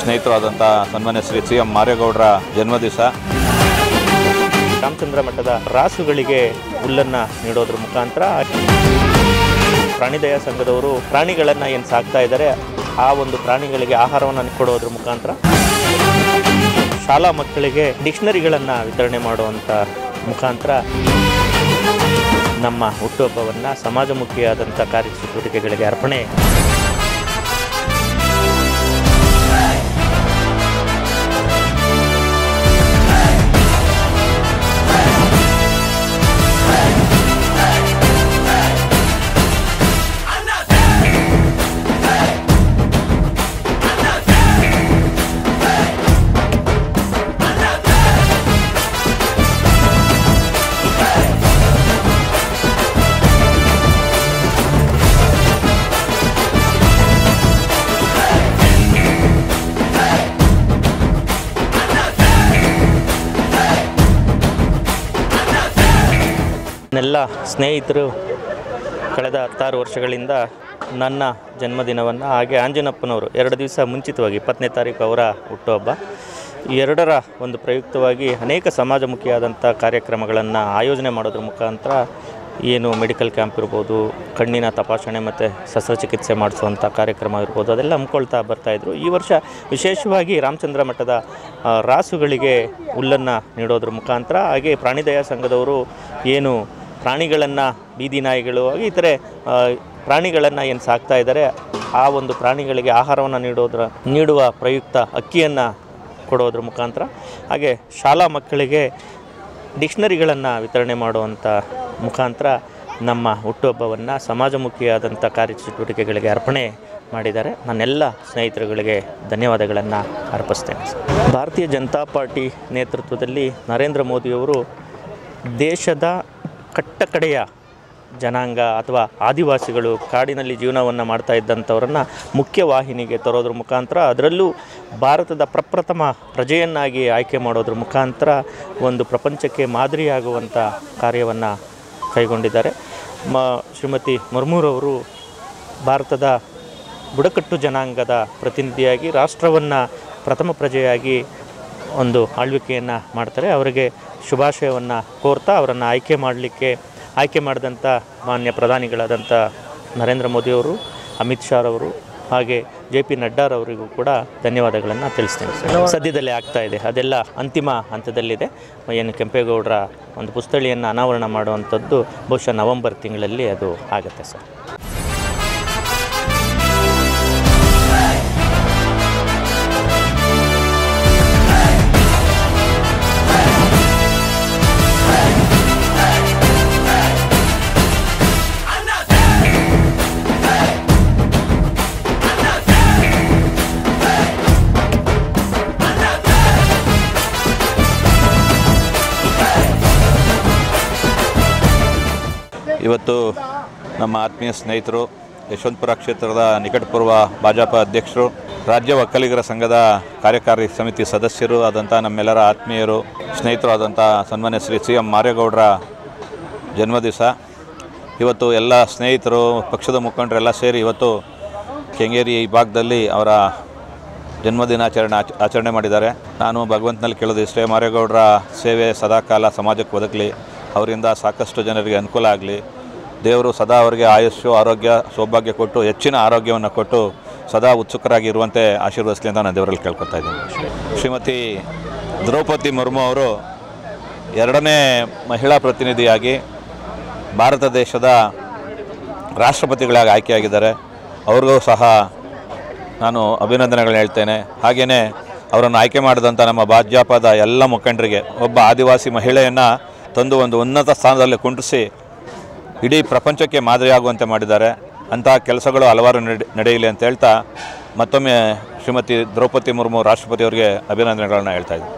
ಸ್ನೇಹಿತರು ಆದಂಥ ಸನ್ಮಾನ್ಯ ಶ್ರೀ ಸಿ ಎಂ ಮಾರೇಗೌಡರ ಜನ್ಮದಿವಸ ರಾಮಚಂದ್ರ ಮಠದ ರಾಸುಗಳಿಗೆ ಹುಲ್ಲನ್ನು ನೀಡೋದ್ರ ಮುಖಾಂತರ ಪ್ರಾಣಿದಯ ಸಂಘದವರು ಪ್ರಾಣಿಗಳನ್ನು ಏನು ಸಾಕ್ತಾ ಇದ್ದಾರೆ ಆ ಒಂದು ಪ್ರಾಣಿಗಳಿಗೆ ಆಹಾರವನ್ನು ಕೊಡೋದ್ರ ಮುಖಾಂತರ ಶಾಲಾ ಮಕ್ಕಳಿಗೆ ಡಿಕ್ಷನರಿಗಳನ್ನು ವಿತರಣೆ ಮಾಡುವಂಥ ಮುಖಾಂತರ ನಮ್ಮ ಹುಟ್ಟುಹಬ್ಬವನ್ನು ಸಮಾಜಮುಖಿಯಾದಂಥ ಕಾರ್ಯಚಟುವಟಿಕೆಗಳಿಗೆ ಅರ್ಪಣೆ ನನ್ನೆಲ್ಲ ಸ್ನೇಹಿತರು ಕಳೆದ ಹತ್ತಾರು ವರ್ಷಗಳಿಂದ ನನ್ನ ಜನ್ಮದಿನವನ್ನು ಹಾಗೆ ಆಂಜನಪ್ಪನವರು ಎರಡು ದಿವಸ ಮುಂಚಿತವಾಗಿ ಇಪ್ಪತ್ತನೇ ತಾರೀಕು ಅವರ ಹುಟ್ಟುಹಬ್ಬ ಈ ಎರಡರ ಒಂದು ಪ್ರಯುಕ್ತವಾಗಿ ಅನೇಕ ಸಮಾಜಮುಖಿಯಾದಂಥ ಕಾರ್ಯಕ್ರಮಗಳನ್ನು ಆಯೋಜನೆ ಮಾಡೋದ್ರ ಮುಖಾಂತರ ಏನು ಮೆಡಿಕಲ್ ಕ್ಯಾಂಪ್ ಇರ್ಬೋದು ಕಣ್ಣಿನ ತಪಾಸಣೆ ಮತ್ತು ಶಸ್ತ್ರಚಿಕಿತ್ಸೆ ಮಾಡಿಸುವಂಥ ಕಾರ್ಯಕ್ರಮ ಇರ್ಬೋದು ಅದೆಲ್ಲ ಹಮ್ಮಿಕೊಳ್ತಾ ಬರ್ತಾಯಿದ್ರು ಈ ವರ್ಷ ವಿಶೇಷವಾಗಿ ರಾಮಚಂದ್ರ ಮಠದ ಆ, ರಾಸುಗಳಿಗೆ ಹುಲ್ಲನ್ನು ನೀಡೋದ್ರ ಮುಖಾಂತರ ಹಾಗೆ ಪ್ರಾಣಿದಯ ಸಂಘದವರು ಏನು ಪ್ರಾಣಿಗಳನ್ನು ಬೀದಿ ನಾಯಿಗಳು ಹಾಗೆ ಇತರೆ ಆ, ಪ್ರಾಣಿಗಳನ್ನು ಏನು ಸಾಕ್ತಾ ಇದ್ದಾರೆ ಆ ಒಂದು ಪ್ರಾಣಿಗಳಿಗೆ ಆಹಾರವನ್ನು ನೀಡೋದ್ರ ನೀಡುವ ಪ್ರಯುಕ್ತ ಅಕ್ಕಿಯನ್ನು ಕೊಡೋದ್ರ ಮುಖಾಂತರ ಹಾಗೆ ಶಾಲಾ ಮಕ್ಕಳಿಗೆ ಡಿಕ್ಷನರಿಗಳನ್ನು ವಿತರಣೆ ಮಾಡುವಂಥ ಮುಖಾಂತರ ನಮ್ಮ ಹುಟ್ಟುಹಬ್ಬವನ್ನು ಸಮಾಜಮುಖಿಯಾದಂಥ ಕಾರ್ಯಚಟುವಟಿಕೆಗಳಿಗೆ ಅರ್ಪಣೆ ಮಾಡಿದ್ದಾರೆ ನನ್ನೆಲ್ಲ ಸ್ನೇಹಿತರುಗಳಿಗೆ ಧನ್ಯವಾದಗಳನ್ನು ಅರ್ಪಿಸ್ತೇನೆ ಭಾರತೀಯ ಜನತಾ ಪಾರ್ಟಿ ನೇತೃತ್ವದಲ್ಲಿ ನರೇಂದ್ರ ಮೋದಿಯವರು ದೇಶದ ಕಟ್ಟಕಡೆಯ ಜನಾಂಗ ಅಥವಾ ಆದಿವಾಸಿಗಳು ಕಾಡಿನಲ್ಲಿ ಜೀವನವನ್ನು ಮಾಡ್ತಾ ಇದ್ದಂಥವ್ರನ್ನು ಮುಖ್ಯವಾಹಿನಿಗೆ ತರೋದ್ರ ಮುಖಾಂತರ ಅದರಲ್ಲೂ ಭಾರತದ ಪ್ರಪ್ರಥಮ ಪ್ರಜೆಯನ್ನಾಗಿ ಆಯ್ಕೆ ಮಾಡೋದ್ರ ಮುಖಾಂತರ ಒಂದು ಪ್ರಪಂಚಕ್ಕೆ ಮಾದರಿಯಾಗುವಂಥ ಕಾರ್ಯವನ್ನು ಕೈಗೊಂಡಿದ್ದಾರೆ ಮ ಶ್ರೀಮತಿ ಮುರ್ಮೂರವರು ಭಾರತದ ಬುಡಕಟ್ಟು ಜನಾಂಗದ ಪ್ರತಿನಿಧಿಯಾಗಿ ರಾಷ್ಟ್ರವನ್ನು ಪ್ರಥಮ ಪ್ರಜೆಯಾಗಿ ಒಂದು ಆಳ್ವಿಕೆಯನ್ನು ಮಾಡ್ತಾರೆ ಅವರಿಗೆ ಶುಭಾಶಯವನ್ನು ಕೋರ್ತಾ ಅವರನ್ನು ಆಯ್ಕೆ ಮಾಡಲಿಕ್ಕೆ ಆಯ್ಕೆ ಮಾಡಿದಂಥ ಮಾನ್ಯ ಪ್ರಧಾನಿಗಳಾದಂಥ ನರೇಂದ್ರ ಮೋದಿಯವರು ಅಮಿತ್ ಶಾ ಅವರು ಹಾಗೆ ಜೆ ಪಿ ನಡ್ಡಾರವರಿಗೂ ಕೂಡ ಧನ್ಯವಾದಗಳನ್ನು ತಿಳಿಸ್ತೇನೆ ಸರ್ ಸದ್ಯದಲ್ಲೇ ಆಗ್ತಾ ಇದೆ ಅದೆಲ್ಲ ಅಂತಿಮ ಹಂತದಲ್ಲಿದೆ ಏನು ಕೆಂಪೇಗೌಡರ ಒಂದು ಪುಸ್ತಳಿಯನ್ನು ಅನಾವರಣ ಮಾಡುವಂಥದ್ದು ಬಹುಶಃ ನವೆಂಬರ್ ತಿಂಗಳಲ್ಲಿ ಅದು ಆಗುತ್ತೆ ಸರ್ ಇವತ್ತು ನಮ್ಮ ಆತ್ಮೀಯ ಸ್ನೇಹಿತರು ಯಶವಂತಪುರ ಕ್ಷೇತ್ರದ ನಿಕಟಪೂರ್ವ ಭಾಜಪ ಅಧ್ಯಕ್ಷರು ರಾಜ್ಯ ಒಕ್ಕಲಿಗರ ಸಂಘದ ಕಾರ್ಯಕಾರಿ ಸಮಿತಿ ಸದಸ್ಯರು ಆದಂಥ ನಮ್ಮೆಲ್ಲರ ಆತ್ಮೀಯರು ಸ್ನೇಹಿತರು ಆದಂಥ ಸನ್ಮಾನ್ಯ ಶ್ರೀ ಸಿ ಎಂ ಮಾರೇಗೌಡರ ಜನ್ಮದಿವಸ ಇವತ್ತು ಎಲ್ಲ ಸ್ನೇಹಿತರು ಪಕ್ಷದ ಮುಖಂಡರೆಲ್ಲ ಸೇರಿ ಇವತ್ತು ಕೆಂಗೇರಿ ಈ ಭಾಗದಲ್ಲಿ ಅವರ ಜನ್ಮದಿನಾಚರಣೆ ಆಚ ಆಚರಣೆ ಮಾಡಿದ್ದಾರೆ ನಾನು ಭಗವಂತನಲ್ಲಿ ಕೇಳೋದು ಇಷ್ಟೇ ಮಾರೇಗೌಡರ ಸೇವೆ ಸದಾಕಾಲ ಸಮಾಜಕ್ಕೆ ಒದಗಲಿ ಅವರಿಂದ ಸಾಕಷ್ಟು ಜನರಿಗೆ ಅನುಕೂಲ ಆಗಲಿ ದೇವರು ಸದಾ ಅವರಿಗೆ ಆಯುಷ್ಯು ಆರೋಗ್ಯ ಸೌಭಾಗ್ಯ ಕೊಟ್ಟು ಹೆಚ್ಚಿನ ಆರೋಗ್ಯವನ್ನು ಕೊಟ್ಟು ಸದಾ ಉತ್ಸುಕರಾಗಿರುವಂತೆ ಆಶೀರ್ವದಿಸಲಿ ಅಂತ ನಾನು ದೇವರಲ್ಲಿ ಕೇಳ್ಕೊತಾ ಇದ್ದೀನಿ ಶ್ರೀಮತಿ ದ್ರೌಪದಿ ಮುರ್ಮು ಅವರು ಎರಡನೇ ಮಹಿಳಾ ಪ್ರತಿನಿಧಿಯಾಗಿ ಭಾರತ ದೇಶದ ರಾಷ್ಟ್ರಪತಿಗಳಾಗಿ ಆಯ್ಕೆಯಾಗಿದ್ದಾರೆ ಅವ್ರಿಗೂ ಸಹ ನಾನು ಅಭಿನಂದನೆಗಳನ್ನ ಹೇಳ್ತೇನೆ ಹಾಗೆಯೇ ಅವರನ್ನು ಆಯ್ಕೆ ಮಾಡಿದಂಥ ನಮ್ಮ ಭಾಜಪದ ಎಲ್ಲ ಮುಖಂಡರಿಗೆ ಒಬ್ಬ ಆದಿವಾಸಿ ಮಹಿಳೆಯನ್ನು ತಂದು ಒಂದು ಉನ್ನತ ಸ್ಥಾನದಲ್ಲಿ ಕುಂಡಿಸಿ ಇಡೀ ಪ್ರಪಂಚಕ್ಕೆ ಮಾದರಿಯಾಗುವಂತೆ ಮಾಡಿದ್ದಾರೆ ಅಂತಹ ಕೆಲಸಗಳು ಹಲವಾರು ನಡೆ ನಡೆಯಲಿ ಅಂತ ಹೇಳ್ತಾ ಮತ್ತೊಮ್ಮೆ ಶ್ರೀಮತಿ ದ್ರೌಪದಿ ಮುರ್ಮು ರಾಷ್ಟ್ರಪತಿಯವರಿಗೆ ಅಭಿನಂದನೆಗಳನ್ನ ಹೇಳ್ತಾ ಇದ್ದೀನಿ